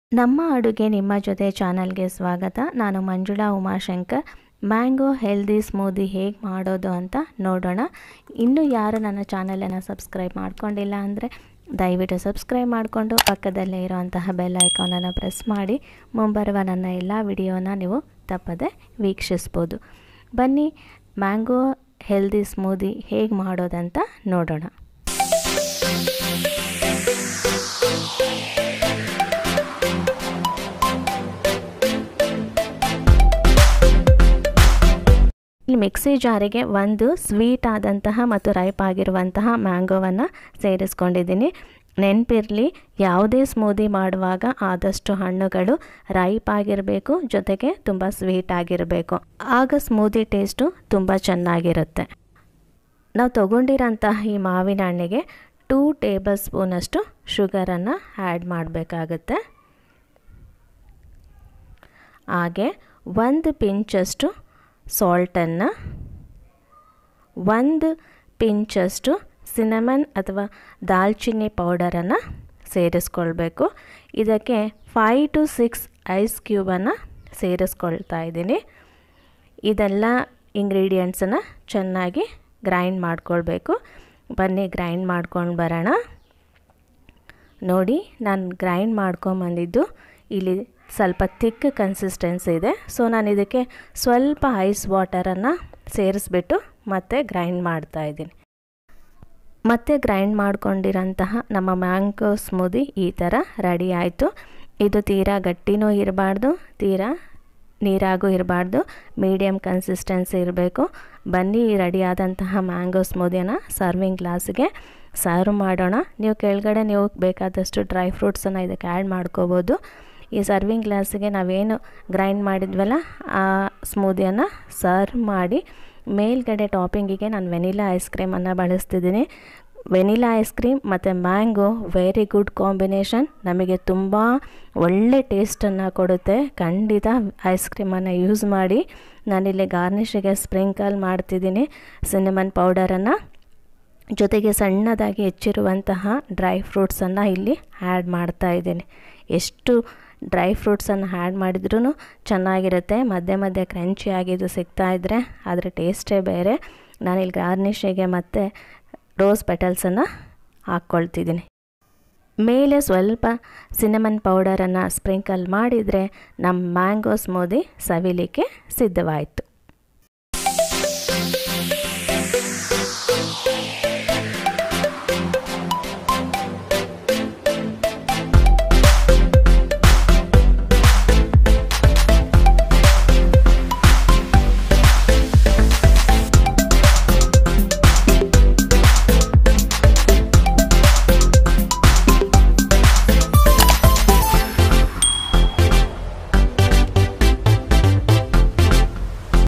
ನಮ್ಮ ಅಡುಗೆ ನಿಮ್ಮ ಜೊತೆ ಚಾನಲ್ಗೆ ಸ್ವಾಗತ ನಾನು Manjula Umashankar mango healthy smoothie ಹೇಗೆ ಮಾಡೋದು ಅಂತ ನೋಡೋಣ ಇನ್ನೂ ಯಾರು ನನ್ನ ಚಾನಲನ್ನು ಸಬ್ಸ್ಕ್ರೈಬ್ ಮಾಡ್ಕೊಂಡಿಲ್ಲ ಅಂದರೆ ದಯವಿಟ್ಟು ಸಬ್ಸ್ಕ್ರೈಬ್ ಮಾಡಿಕೊಂಡು ಪಕ್ಕದಲ್ಲೇ ಇರೋಂತಹ ಬೆಲ್ ಐಕಾನನ್ನು ಪ್ರೆಸ್ ಮಾಡಿ ಮುಂಬರುವ ನನ್ನ ಎಲ್ಲ ವಿಡಿಯೋನ ನೀವು ತಪ್ಪದೆ ವೀಕ್ಷಿಸ್ಬೋದು ಬನ್ನಿ ಮ್ಯಾಂಗೋ ಹೆಲ್ದಿ ಸ್ಮೂದಿ ಹೇಗೆ ಮಾಡೋದಂತ ನೋಡೋಣ ಇಲ್ಲಿ ಮಿಕ್ಸಿ ಜಾರಿಗೆ ಒಂದು ಸ್ವೀಟ್ ಆದಂತಹ ಮತ್ತು ರೈಪ್ ಆಗಿರುವಂತಹ ಮ್ಯಾಂಗೋವನ್ನು ಸೇರಿಸ್ಕೊಂಡಿದ್ದೀನಿ ನೆನಪಿರಲಿ ಯಾವುದೇ ಸ್ಮೂದಿ ಮಾಡುವಾಗ ಆದಷ್ಟು ಹಣ್ಣುಗಳು ರೈಪ್ ಆಗಿರಬೇಕು ಜೊತೆಗೆ ತುಂಬ ಸ್ವೀಟ್ ಆಗಿರಬೇಕು ಆಗ ಸ್ಮೂದಿ ಟೇಸ್ಟು ತುಂಬ ಚೆನ್ನಾಗಿರುತ್ತೆ ನಾವು ತೊಗೊಂಡಿರೋಂತಹ ಈ ಮಾವಿನ ಹಣ್ಣಿಗೆ ಟೂ ಟೇಬಲ್ ಸ್ಪೂನಷ್ಟು ಶುಗರನ್ನು ಆ್ಯಡ್ ಮಾಡಬೇಕಾಗತ್ತೆ ಹಾಗೆ ಒಂದು ಪಿಂಚಷ್ಟು ಸಾಲ್ಟನ್ನು ಒಂದು ಪಿಂಚಷ್ಟು ಸಿನಮನ್ ಅಥವಾ ದಾಲ್ಚಿನ್ನಿ ಪೌಡರನ್ನು ಸೇರಿಸ್ಕೊಳ್ಬೇಕು ಇದಕ್ಕೆ ಫೈ ಟು ಸಿಕ್ಸ್ ಐಸ್ ಕ್ಯೂಬನ್ನು ಸೇರಿಸ್ಕೊಳ್ತಾ ಇದ್ದೀನಿ ಇದೆಲ್ಲ ಇಂಗ್ರೀಡಿಯೆಂಟ್ಸನ್ನು ಚೆನ್ನಾಗಿ ಗ್ರೈಂಡ್ ಮಾಡ್ಕೊಳ್ಬೇಕು ಬನ್ನಿ ಗ್ರೈಂಡ್ ಮಾಡ್ಕೊಂಡು ಬರೋಣ ನೋಡಿ ನಾನು ಗ್ರೈಂಡ್ ಮಾಡ್ಕೊಂಬಂದಿದ್ದು ಇಲ್ಲಿ ಸ್ವಲ್ಪ ತಿಕ್ ಕನ್ಸಿಸ್ಟೆನ್ಸಿ ಇದೆ ಸೊ ನಾನು ಇದಕ್ಕೆ ಸ್ವಲ್ಪ ಐಸ್ ವಾಟರನ್ನು ಸೇರಿಸ್ಬಿಟ್ಟು ಮತ್ತೆ ಗ್ರೈಂಡ್ ಮಾಡ್ತಾ ಇದ್ದೀನಿ ಮತ್ತೆ ಗ್ರೈಂಡ್ ಮಾಡ್ಕೊಂಡಿರೋಂತಹ ನಮ್ಮ ಮ್ಯಾಂಗೋ ಸ್ಮೂದಿ ಈ ಥರ ರೆಡಿ ಆಯಿತು ಇದು ತೀರಾ ಗಟ್ಟಿನೂ ಇರಬಾರ್ದು ತೀರಾ ನೀರಾಗೂ ಇರಬಾರ್ದು ಮೀಡಿಯಮ್ ಕನ್ಸಿಸ್ಟೆನ್ಸಿ ಇರಬೇಕು ಬನ್ನಿ ರೆಡಿಯಾದಂತಹ ಮ್ಯಾಂಗೋ ಸ್ಮೂದಿಯನ್ನು ಸರ್ವಿಂಗ್ ಗ್ಲಾಸ್ಗೆ ಸರ್ವ್ ಮಾಡೋಣ ನೀವು ಕೆಳಗಡೆ ನೀವು ಬೇಕಾದಷ್ಟು ಡ್ರೈ ಫ್ರೂಟ್ಸನ್ನು ಇದಕ್ಕೆ ಆ್ಯಡ್ ಮಾಡ್ಕೋಬೋದು ಈ ಸರ್ವಿಂಗ್ ಗ್ಲಾಸಿಗೆ ನಾವೇನು ಗ್ರೈಂಡ್ ಮಾಡಿದ್ವಲ್ಲ ಆ ಸ್ಮೂದಿಯನ್ನು ಸರ್ವ್ ಮಾಡಿ ಮೇಲ್ಗಡೆ ಟಾಪಿಂಗಿಗೆ ನಾನು ವೆನಿಲಾ ಐಸ್ ಕ್ರೀಮನ್ನು ಬಳಸ್ತಿದ್ದೀನಿ ವೆನಿಲಾ ಐಸ್ ಕ್ರೀಮ್ ಮತ್ತು ಮ್ಯಾಂಗೋ ವೆರಿ ಗುಡ್ ಕಾಂಬಿನೇಷನ್ ನಮಗೆ ತುಂಬ ಒಳ್ಳೆ ಟೇಸ್ಟನ್ನು ಕೊಡುತ್ತೆ ಖಂಡಿತ ಐಸ್ ಕ್ರೀಮನ್ನು ಯೂಸ್ ಮಾಡಿ ನಾನಿಲ್ಲಿ ಗಾರ್ನಿಷಿಗೆ ಸ್ಪ್ರಿಂಕಲ್ ಮಾಡ್ತಿದ್ದೀನಿ ಸಿನಿಮನ್ ಪೌಡರನ್ನು ಜೊತೆಗೆ ಸಣ್ಣದಾಗಿ ಹೆಚ್ಚಿರುವಂತಹ ಡ್ರೈ ಫ್ರೂಟ್ಸನ್ನು ಇಲ್ಲಿ ಆ್ಯಡ್ ಮಾಡ್ತಾ ಇದ್ದೀನಿ ಎಷ್ಟು ಡ್ರೈ ಫ್ರೂಟ್ಸನ್ನು ಆ್ಯಡ್ ಮಾಡಿದ್ರೂ ಚೆನ್ನಾಗಿರುತ್ತೆ ಮಧ್ಯೆ ಮಧ್ಯೆ ಕ್ರಂಚಿ ಆಗಿದ್ದು ಸಿಗ್ತಾಯಿದ್ರೆ ಅದರ ಟೇಸ್ಟೇ ಬೇರೆ ನಾನಿಲ್ಲಿ ಗಾರ್ನಿಷಿಗೆ ಮತ್ತು ರೋಸ್ ಪೆಟಲ್ಸನ್ನು ಹಾಕ್ಕೊಳ್ತಿದ್ದೀನಿ ಮೇಲೆ ಸ್ವಲ್ಪ ಸಿನಮನ್ ಪೌಡರನ್ನು ಸ್ಪ್ರಿಂಕಲ್ ಮಾಡಿದರೆ ನಮ್ಮ ಮ್ಯಾಂಗೋ ಸ್ಮೂದಿ ಸವಿಲಿಕ್ಕೆ ಸಿದ್ಧವಾಯಿತು